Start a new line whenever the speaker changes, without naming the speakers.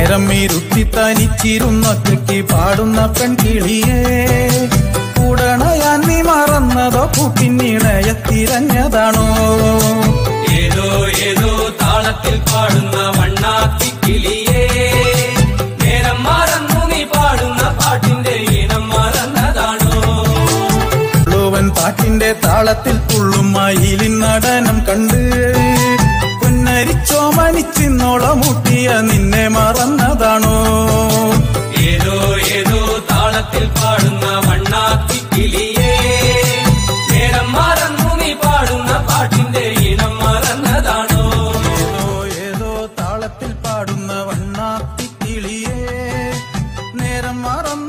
നേരം ഇരുത്തി തനിച്ചിരുന്നൊറ്റയ്ക്ക് പാടുന്ന പെൺകിളിയേ കൂടണയാൻ നീ മറന്നതോ കൂട്ടിനിണയെ തിരഞ്ഞതാണോ
ഏതോ ഏതോ താളത്തിൽ പാടുന്ന വണ്ണാത്തി കിളിയേ നേരം മറന്നു നീ പാടുന്ന പാട്ടിന്റെ ഈണം മറന്നതാണോ
ഉള്ളുവൻ പാട്ടിന്റെ താളത്തിൽ തുള്ളും മയിലിൻ നടനം കണ്ട് പൊന്നരിച്ചോ മണിച്ചിന്നോളമൂട്ടിയ നിന്നെ മറന്നതാണോ
ഏതോ ഏതോ താളത്തിൽ പാടുന്ന വണ്ണാത്തി കിളിയേ നേരം മറന്നു നീ പാടുന്ന പാട്ടിന്റെ ഈണം മറന്നതാണോ
ഏതോ ഏതോ താളത്തിൽ പാടുന്ന വണ്ണാത്തി കിളിയേ നേരം മറന്നു